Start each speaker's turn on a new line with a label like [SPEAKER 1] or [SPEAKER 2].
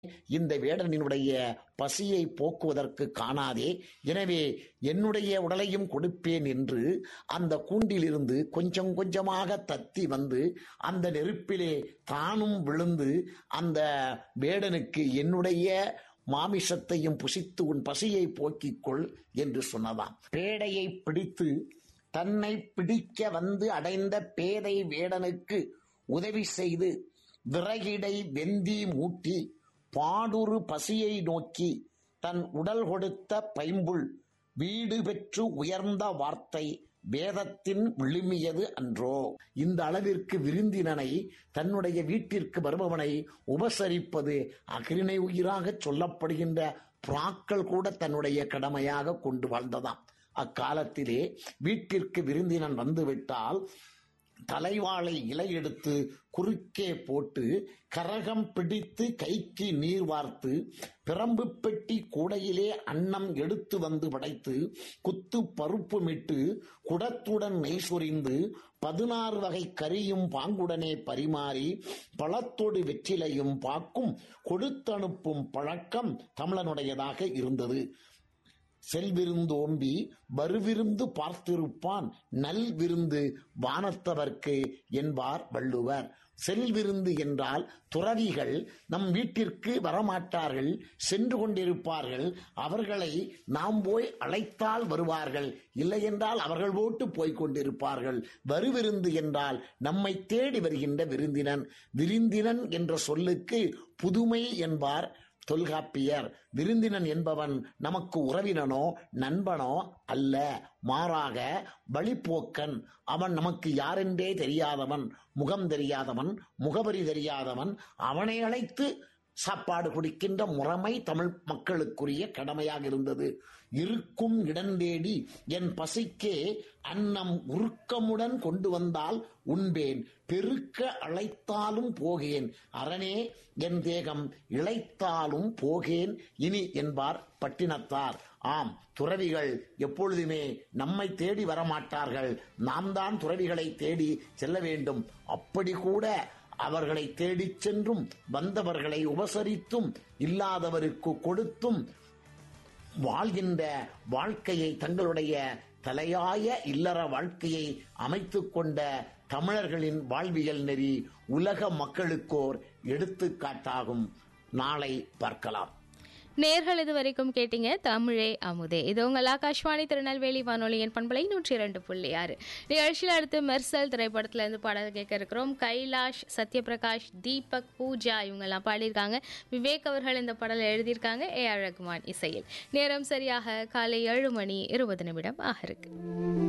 [SPEAKER 1] இந்த வேடனினுடைய பசியை போக்குவதற்கு காணாதே எனவே என்னுடைய உடலையும் கொடுப்பேன் என்று அந்த கூண்டிலிருந்து கொஞ்சம் கொஞ்சமாக தத்தி வந்து அந்த நெருப்பிலே தானும் விழுந்து அந்த வேடனுக்கு என்னுடைய மாமிசத்தையும் புசித்து உன் பசியை போக்கிக் கொள் என்று சொன்னதாம் பேடையை பிடித்து தன்னை பிடிக்க வந்து அடைந்த பேதை வேடனுக்கு உதவி செய்து விறகிடை வெந்தி மூட்டி பாடுறு பசியை நோக்கி தன் உடல் கொடுத்த பைம்புள் வீடு பெற்று உயர்ந்த வார்த்தை வேதத்தின் விழுமியது அன்றோ இந்த அளவிற்கு விருந்தினனை தன்னுடைய வீட்டிற்கு வருபவனை உபசரிப்பது அகிரிணை உயிராக சொல்லப்படுகின்ற புறாக்கள் கூட தன்னுடைய கடமையாக கொண்டு வாழ்ந்ததாம் அக்காலத்திலே வீட்டிற்கு விருந்தினன் வந்துவிட்டால் தலைவாளை இலை எடுத்து குறுக்கே போட்டு கரகம் பிடித்து கைக்கு நீர் வார்த்து பிரம்பு பெட்டி கூடையிலே அன்னம் எடுத்து வந்து படைத்து குத்து பருப்புமிட்டு குடத்துடன் நெய் சொரிந்து பதினாறு வகை கறியும் பாங்குடனே பரிமாறி பழத்தோடு வெற்றிலையும் பாக்கும் கொடுத்தனுப்பும் பழக்கம் தமிழனுடையதாக இருந்தது செல்விருந்தோம்பி வருவிருந்து பார்த்திருப்பான் நல் விருந்து வானத்தவர்க்கு என்பார் வள்ளுவர் செல்விருந்து என்றால் துறவிகள் நம் வீட்டிற்கு வரமாட்டார்கள் சென்று கொண்டிருப்பார்கள் அவர்களை நாம் போய் அழைத்தால் வருவார்கள் இல்லை என்றால் அவர்கள் போட்டு போய்க் கொண்டிருப்பார்கள் வருவிருந்து என்றால் நம்மை தேடி வருகின்ற விருந்தினன் விருந்தினன் என்ற சொல்லுக்கு புதுமை என்பார் தொல்காப்பியர் விருந்தினன் என்பவன் நமக்கு உறவினனோ நண்பனோ அல்ல மாறாக வழிப்போக்கன் அவன் நமக்கு யாரென்றே தெரியாதவன் முகம் தெரியாதவன் முகவரி தெரியாதவன் அவனை அழைத்து சாப்பாடு குடிக்கின்ற முறைமை தமிழ் மக்களுக்குரிய கடமையாக இருந்தது இருக்கும் இடந்தேடி என் பசிக்கே அன்னம் உருக்கமுடன் கொண்டு வந்தால் உண்பேன் பெருக்க அழைத்தாலும் போகேன் அரணே என் தேகம் இழைத்தாலும் போகேன் இனி என்பார் பட்டினத்தார் ஆம் துறவிகள் எப்பொழுதுமே நம்மை தேடி வரமாட்டார்கள் நாம் தான் துறவிகளை தேடி செல்ல வேண்டும் அப்படி கூட அவர்களை தேடிச் சென்றும் வந்தவர்களை உபசரித்தும் இல்லாதவருக்கு கொடுத்தும் வாழ்கின்ற வாழ்க்கையை தங்களுடைய தலையாய இல்லற வாழ்க்கையை அமைத்துக் கொண்ட தமிழர்களின் வாழ்வியல் நெறி உலக மக்களுக்கோர் எடுத்துக்காட்டாகும் நாளை பார்க்கலாம்
[SPEAKER 2] நேர்கள் இது வரைக்கும் கேட்டீங்க தமிழே அமுதே இது உங்கள் ஆகாஷ்வாணி திருநெல்வேலி வானொலியின் பண்பலை நூற்றி இரண்டு புள்ளி ஆறு நிகழ்ச்சியில் அடுத்து மெர்சல் திரைப்படத்துல இருந்து பாடல் கேட்க இருக்கிறோம் கைலாஷ் சத்யபிரகாஷ் தீபக் பூஜா இவங்கெல்லாம் பாடியிருக்காங்க விவேக் அவர்கள் இந்த பாடலை எழுதியிருக்காங்க ஏ ஆர் ரகுமான் இசையில் நேரம் சரியாக காலை ஏழு மணி இருபது நிமிடம் ஆக இருக்கு